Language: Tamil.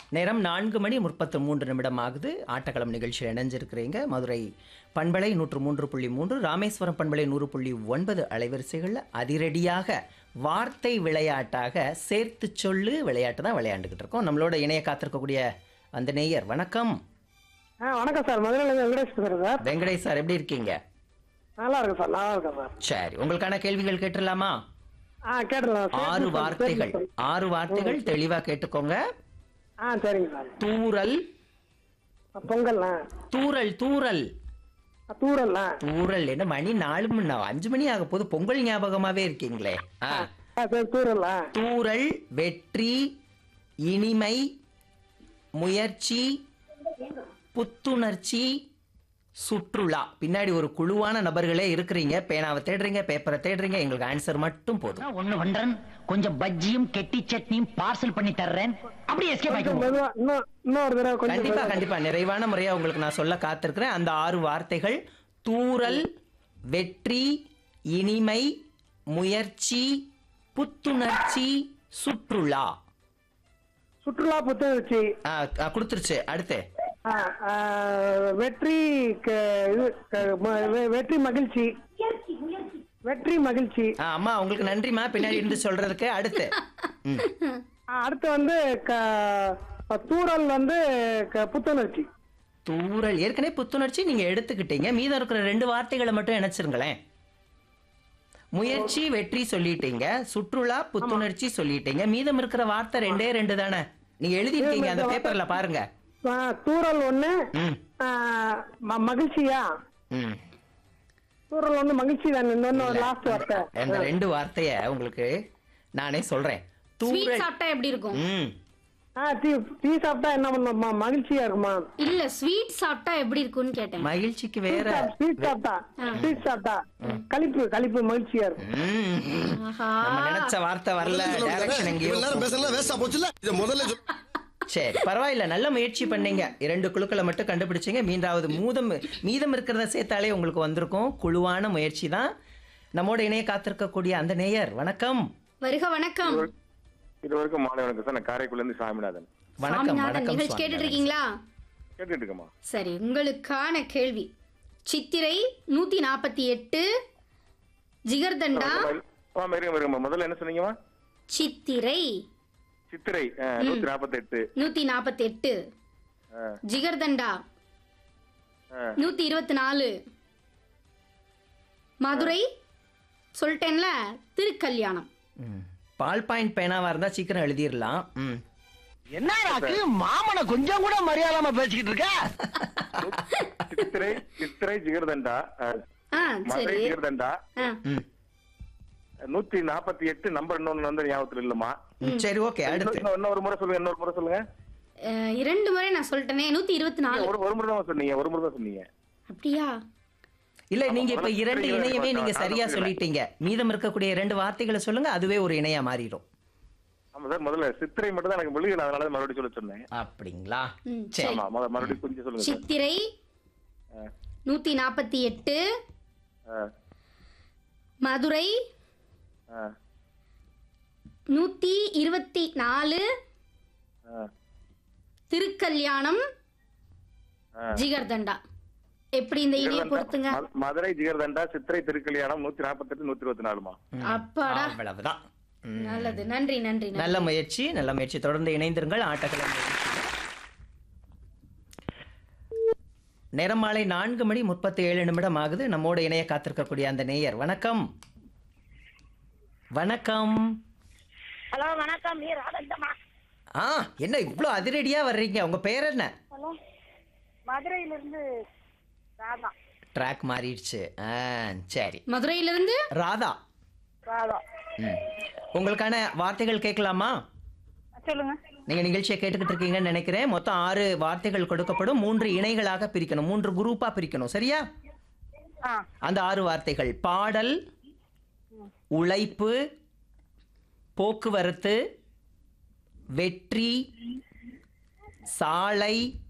நேரம் நான்கு மணி முப்பத்து மூன்று நிமிடம் ஆகுது ஆட்டக்களம் நிகழ்ச்சியில் இணைஞ்சிருக்கிறீங்க மதுரை பண்பலை நூற்று மூன்று புள்ளி மூன்று ராமேஸ்வரம் பண்பலை நூறு புள்ளி ஒன்பது அலைவரிசைகளில் அதிரடியாக வார்த்தை விளையாட்டாக சேர்த்து சொல்லு விளையாட்டு தான் விளையாண்டுக்கிட்டு இருக்கோம் நம்மளோட இணைய காத்திருக்கக்கூடிய அந்த நேயர் வணக்கம் ஆ வணக்கம் சார் மதுரையிலேருந்து வெங்கடேஷ் பேசுகிறேன் சார் வெங்கடேஷ் சார் எப்படி இருக்கீங்க நல்லா இருக்கு சார் நல்லா இருக்கேன் சார் சரி உங்களுக்கான கேள்விகள் கேட்டுடலாமா ஆ கேட்டுடலாம் சார் ஆறு சரி, சரி, வார்த்தைகள் சரி. ஆறு வார்த்தைகள் தெளிவா கேட்டுக்கோங்க ஆ சரிங்க சார் தூறல் பொங்கல்ண்ணா தூறல் தூறல் தூரல்ண்ணா தூறல் என்ன மணி நாலு மணி நா- அஞ்சு மணி ஆக போது பொங்கல் ஞாபகமாவே இருக்கீங்களே ஆ. ஆ சரி தூரல்லா தூறல் வெற்றி இனிமை முயற்சி புத்துணர்ச்சி சுற்றுலா பின்னாடி ஒரு குழுவான நபர்களே இருக்கிறீங்க பேனாவை தேடுறீங்க பேப்பரை தேடுறீங்க எங்களுக்கு ஆன்சர் மட்டும் போதும் நான் ஒண்ணு பண்றேன் கொஞ்சம் பஜ்ஜியும் கெட்டி சட்னியும் பார்சல் பண்ணி தர்றேன் அப்படியே எஸ்கேப் கொஞ்சம் ஆயிடுவோம் மெதுவா இன்னும் இன்னொரு தடவை கொஞ்சம் கண்டிப்பா மெதுவா. கண்டிப்பா நிறைவான முறையா உங்களுக்கு நான் சொல்ல காத்திருக்கிறேன் அந்த ஆறு வார்த்தைகள் தூறல் வெற்றி இனிமை முயற்சி புத்துணர்ச்சி சுற்றுலா சுற்றுலா புத்துணர்ச்சி ஆ, ஆ, கொடுத்துருச்சு அடுத்து ஆ, ஆ, வெற்றி க- இது க- ம- வெ- வெற்றி மகிழ்ச்சி வெற்றி மகிழ்ச்சி ஆ, அம்மா உங்களுக்கு நன்றிம்மா பின்னாடி இருந்து சொல்றதுக்கு அடுத்து ம். ஆ, அடுத்து வந்து க- தூறல் வந்து க- புத்துணர்ச்சி தூறல் ஏற்கனவே புத்துணர்ச்சி நீங்க எடுத்துக்கிட்டீங்க மீதம் இருக்கிற ரெண்டு வார்த்தைகளை மட்டும் இணைச்சிருங்களேன் முயற்சி வெற்றி சொல்லிட்டீங்க சுற்றுலா புத்துணர்ச்சி சொல்லிட்டீங்க மீதம் இருக்கிற வார்த்தை ரெண்டே ரெண்டு தானே நீங்க எழுதிருக்கீங்க அந்த பேப்பர்ல பாருங்க ஆ, தூறல் ஒண்ணு ம் ஆ, ம- மகிழ்ச்சியா ம் தூறல் ஒண்ணு மகிழ்ச்சி தான் இன்னொன்னு லாஸ்ட் வார்த்தை அந்த ரெண்டு வார்த்தைய உங்களுக்கு நானே சொல்றேன் ஸ்வீட் தூறல் சாப்பிட்டா எப்படி இருக்கும் ம் ஆ டீ டீ சாப்பிட்டா என்ன பண்ணும் ம- மகிழ்ச்சியா இருக்குமா இல்ல ஸ்வீட் சாப்பிட்டா எப்படி இருக்கும்னு கேட்டேன் மகிழ்ச்சிக்கு வேற ஸ்வீட் சாப்பிட்டா ஸ்வீட் சாப்பிட்டா கழிப்பு கழிப்பு மகிழ்ச்சியா இருக்கும் ம் ஆஹா நம்ம நினைச்ச வார்த்தை வரல டைரக்ஷன் எங்கேயோ இவ்வளவு நேரம் பேசலாம் வேஸ்டா போச்சுல இத முதல்ல சொல்லு. சரி பரவாயில்ல நல்ல முயற்சி பண்ணீங்க இரண்டு குழுக்களை மட்டும் கண்டுபிடிச்சீங்க மீண்டாவது மூதம் மீதம் இருக்கிறத சேர்த்தாலே உங்களுக்கு வந்திருக்கும் குழுவான முயற்சி தான் நம்மோட இணைய காத்திருக்கக்கூடிய அந்த நேயர் வணக்கம் வருக வணக்கம் இது வரைக்கும் மாலை வணக்கம் சார் நான் காரைக்குடில இருந்து சாமிநாதன் வணக்கம் சாமிநாதன் வணக்கம் நிகழ்ச்சி கேட்டுட்டு சுவாமிநாதன். இருக்கீங்களா கேட்டுட்டு இருக்கேம்மா சரி உங்களுக்கான கேள்வி சித்திரை நூத்தி நாற்பத்தி எட்டு ஜிகர்தண்டா ஆ இருங்க இருங்கம்மா முதல்ல என்ன சொன்னீங்கம்மா சித்திரை சித்திரை நூத்தி நாற்பத்தி எட்டு நூத்தி நாற்பத்தி எட்டு ஜிகர்தண்டா நூத்தி இருபத்தி நாலு மதுரை சொல்லிட்டேன்ல திருக்கல்யாணம் ம். பால் பாயிண்ட் பேனாவா இருந்தா சீக்கிரம் எழுதிடலாம் ம் என்ன ராக்கு மாமனை கொஞ்சம் கூட மரியாதாம பேசிக்கிட்டு இருக்க சித்திரை சித்திரை ஜிகர்தண்டா அஹ், ஆ மதுரை சரி ஜிகர்தண்டா ஆ ம் நூத்தி நாற்பத்தி எட்டு நம்பர் இன்னொன்னு வந்து ஞாபகத்துல இல்லம்மா ம், சரி ஓகே அடுத்து இன்னும் இன்னும் ஒரு முறை சொல்லுங்க இன்னொரு முறை சொல்லுங்க அஹ், இரண்டு முறை நான் சொல்லிட்டேனே நூத்தி இருபத்தி நாலு ஒரு ஒரு முறை தான் சொன்னீங்க ஒரு முறை தான் சொன்னீங்க அப்படியா இல்ல நீங்க இப்ப முதல்ல இரண்டு சித்திரை இணையவே நீங்க நான் சரியா சொல்லிடுறேன். சொல்லிட்டீங்க மீதம் இருக்கக்கூடிய இரண்டு வார்த்தைகளை சொல்லுங்க அதுவே ஒரு இணையா மாறிடும் ஆமா சார் முதல்ல சித்திரை மட்டும் தான் எனக்கு விழுகு அதனால தான் மறுபடியும் சொல்ல சொன்னேன் அப்படிங்களா ம், சரி ஆமா முத- மறுபடியும் கொஞ்சம் சொல்லுங்க சார் சித்திரை நூத்தி நாற்பத்தி எட்டு அஹ், மதுரை அஹ், நூத்தி இருபத்தி நாலு அஹ், திருக்கல்யாணம் அஹ். ஜிகர்தண்டா எப்படி இந்த இணைய பொறுத்துங்க ம- மதுரை ஜிகர்தண்டா சித்திரை திருக்கல்யாணம் நூத்தி நாற்பத்தி எட்டு நூத்தி இருபத்தி நாலுமா அப்பாடா அவ்வளவுதான் ம். நல்லது நன்றி நன்றி நன்றி. நல்ல முயற்சி நல்ல முயற்சி தொடர்ந்து இணைந்திருங்கள் ஆட்டக்கிழமை நேரம் மாலை நான்கு மணி முப்பத்தி ஏழு நிமிடம் ஆகுது நம்மோட இணைய காத்திருக்கக்கூடிய அந்த நேயர் வணக்கம் வணக்கம் ஹலோ வணக்கம் நீ ராதந்தம்மா ஆ என்ன இவ்வளோ அதிரடியா வர்றீங்க உங்க பேர் என்ன ஹலோ மதுரையிலிருந்து ராதா ட்ராக் மாறிடுச்சு ஆ சரி மதுரையிலிருந்து ராதா ராதா ம். உங்களுக்கான வார்த்தைகள் கேட்கலாமா சொல்லுங்க நீங்க நிகழ்ச்சியை கேட்டுக்கிட்டு இருக்கீங்கன்னு நினைக்கிறேன் மொத்தம் ஆறு வார்த்தைகள் கொடுக்கப்படும் மூன்று இணைகளாக பிரிக்கணும் மூன்று குரூப்பா பிரிக்கணும் சரியா ஆ அந்த ஆறு வார்த்தைகள் பாடல் உழைப்பு போக்குவரத்து வெற்றி சாலை